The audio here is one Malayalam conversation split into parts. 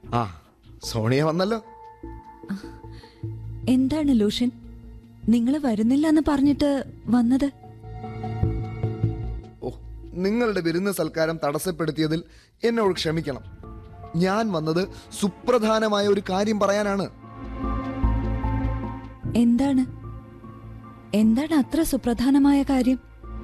ആ സോണിയ വന്നല്ലോ എന്താണ് ലൂഷ്യൻ നിങ്ങൾ വരുന്നില്ല എന്ന് പറഞ്ഞിട്ട് വന്നത് ഓ നിങ്ങളുടെ വിരുന്ന് സൽക്കാരം തടസ്സപ്പെടുത്തിയതിൽ എന്നോട് ക്ഷമിക്കണം ഞാൻ വന്നത് സുപ്രധാനമായ ഒരു കാര്യം പറയാനാണ് എന്താണ് എന്താണ് അത്ര സുപ്രധാനമായ കാര്യം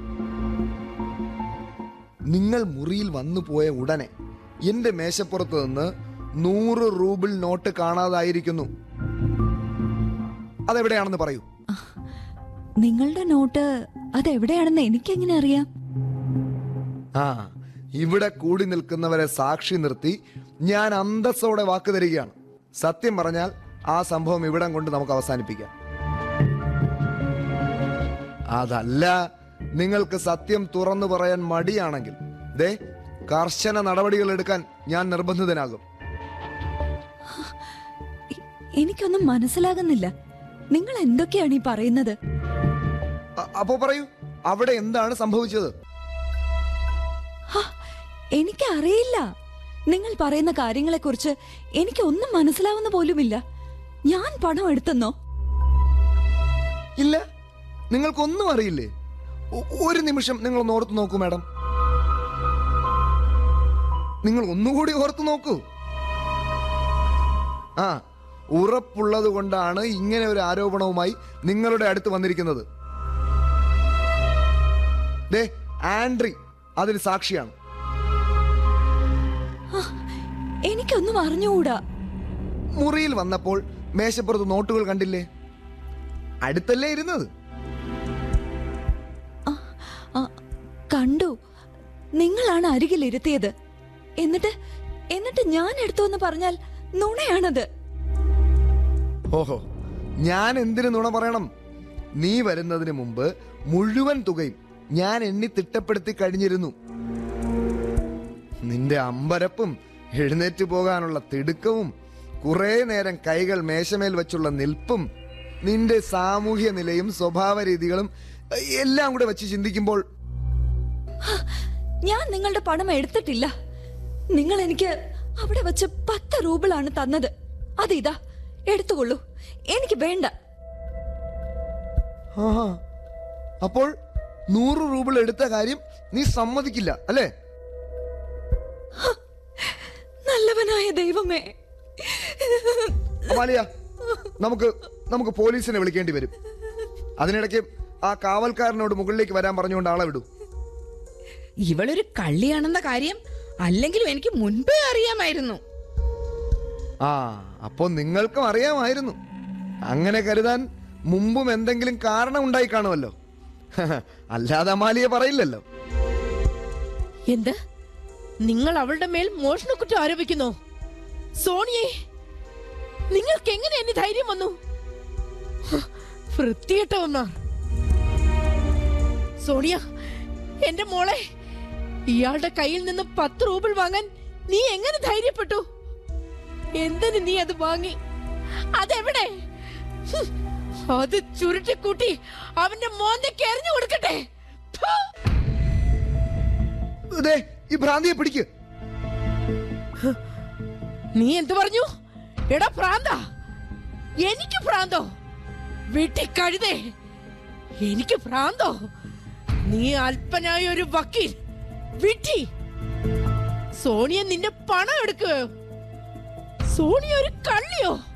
നിങ്ങൾ മുറിയിൽ വന്നു പോയ ഉടനെ എന്റെ മേശപ്പുറത്ത് നിന്ന് നൂറ് റൂബിൾ നോട്ട് കാണാതായിരിക്കുന്നു അതെവിടെയാണെന്ന് പറയൂ നിങ്ങളുടെ നോട്ട് അതെവിടെയാണെന്ന് എനിക്കെങ്ങനെ അറിയാം ആ ഇവിടെ കൂടി നിൽക്കുന്നവരെ സാക്ഷി നിർത്തി ഞാൻ അന്തസ്സോടെ വാക്ക് തരികയാണ് സത്യം പറഞ്ഞാൽ ആ സംഭവം ഇവിടം കൊണ്ട് നമുക്ക് അവസാനിപ്പിക്കാം അതല്ല നിങ്ങൾക്ക് സത്യം തുറന്നു പറയാൻ മടിയാണെങ്കിൽ ദേ കർശന നടപടികൾ എടുക്കാൻ ഞാൻ നിർബന്ധിതനാകും എ- എനിക്കൊന്നും മനസ്സിലാകുന്നില്ല നിങ്ങൾ എന്തൊക്കെയാണ് ഈ പറയുന്നത് അ- അപ്പോ പറയൂ അവിടെ എന്താണ് സംഭവിച്ചത് ഹ, എനിക്കറിയില്ല നിങ്ങൾ പറയുന്ന കാര്യങ്ങളെക്കുറിച്ച് എനിക്ക് ഒന്നും മനസ്സിലാവുന്ന പോലുമില്ല ഞാൻ പണം എടുത്തെന്നോ ഇല്ല നിങ്ങൾക്കൊന്നും അറിയില്ലേ ഒ- ഒരു നിമിഷം നിങ്ങൾ ഒന്ന് ഓർത്ത് നോക്കൂ മാഡം നിങ്ങൾ ഒന്നുകൂടി ഓർത്ത് നോക്കൂ ആ ഉറപ്പുള്ളത് കൊണ്ടാണ് ഇങ്ങനെ ഒരു ആരോപണവുമായി നിങ്ങളുടെ അടുത്ത് വന്നിരിക്കുന്നത് ദേ ആൻഡ്രി അതിന് സാക്ഷിയാണ് എനിക്കൊന്നും അറിഞ്ഞുകൂടാ മുറിയിൽ വന്നപ്പോൾ മേശപ്പുറത്ത് നോട്ടുകൾ കണ്ടില്ലേ അടുത്തല്ലേ ഇരുന്നത് ആ, കണ്ടു നിങ്ങളാണ് അരികിലിരുത്തിയത് എന്നിട്ട് എന്നിട്ട് ഞാൻ എടുത്തു എന്ന് പറഞ്ഞാൽ നുണയാണത് ഓഹോ ഞാൻ എന്തിനു നുണ പറയണം നീ വരുന്നതിന് മുമ്പ് മുഴുവൻ തുകയും ഞാൻ എണ്ണി തിട്ടപ്പെടുത്തി കഴിഞ്ഞിരുന്നു നിന്റെ അമ്പരപ്പും എഴുന്നേറ്റ് പോകാനുള്ള തിടുക്കവും കുറെ നേരം കൈകൾ മേശമേൽ വെച്ചുള്ള നിൽപ്പും നിന്റെ സാമൂഹ്യ നിലയും സ്വഭാവ രീതികളും എല്ലാം കൂടെ വെച്ച് ചിന്തിക്കുമ്പോൾ ഞാൻ നിങ്ങളുടെ പണം എടുത്തിട്ടില്ല നിങ്ങൾ എനിക്ക് അവിടെ വെച്ച് പത്ത് റൂബിളാണ് തന്നത് അത് ഇതാ എടുത്തുകൊള്ളൂ എനിക്ക് വേണ്ട ആഹാ. അപ്പോൾ നൂറ് റൂബിൾ എടുത്ത കാര്യം നീ സമ്മതിക്കില്ല അല്ലേ നല്ലവനായ ദൈവമേ അമാലിയ നമുക്ക് നമുക്ക് പോലീസിനെ വിളിക്കേണ്ടി വരും അതിനിടയ്ക്ക് ആ കാവൽക്കാരനോട് മുകളിലേക്ക് വരാൻ പറഞ്ഞുകൊണ്ട് ആളെ വിടൂ ഇവളൊരു കള്ളിയാണെന്ന കാര്യം അല്ലെങ്കിലും എനിക്ക് മുൻപേ അറിയാമായിരുന്നു ആ അപ്പോ നിങ്ങൾക്കും അറിയാമായിരുന്നു അങ്ങനെ കരുതാൻ മുമ്പും എന്തെങ്കിലും കാരണം ഉണ്ടായി കാണുമല്ലോ അല്ലാതെ അമാലിയെ പറയില്ലല്ലോ എന്ത് നിങ്ങൾ അവളുടെ മേൽ മോഷണക്കുറ്റം ആരോപിക്കുന്നു സോണിയെ നിങ്ങൾക്ക് എങ്ങനെ എന്നെ ധൈര്യം വന്നു ഹ്, വൃത്തികെട്ടവന്മാർ സോണിയ എന്റെ മോളെ ഇയാളുടെ കയ്യിൽ നിന്ന് പത്ത് റൂബിൾ വാങ്ങാൻ നീ എങ്ങനെ ധൈര്യപ്പെട്ടു എന്തിന് നീ അത് വാങ്ങി അതെവിടെ ഹ്, അത് ചുരുട്ടിക്കൂട്ടി അവന്റെ മോന്തയ്ക്ക് എറിഞ്ഞു കൊടുക്കട്ടെ ഫു. ദേ ഈ ഭ്രാന്തിയെ പിടിക്ക് നീ എന്തു പറഞ്ഞു എടാ പ്രാന്ത എനിക്ക് പ്രാന്തോ വീട്ടിൽ കഴുതേ എനിക്ക് പ്രാന്തോ നീ അല്പനായ ഒരു വക്കീൽ വിട്ടി സോണിയ നിന്റെ പണം എടുക്കുകയോ സോണിയ ഒരു കള്ളിയോ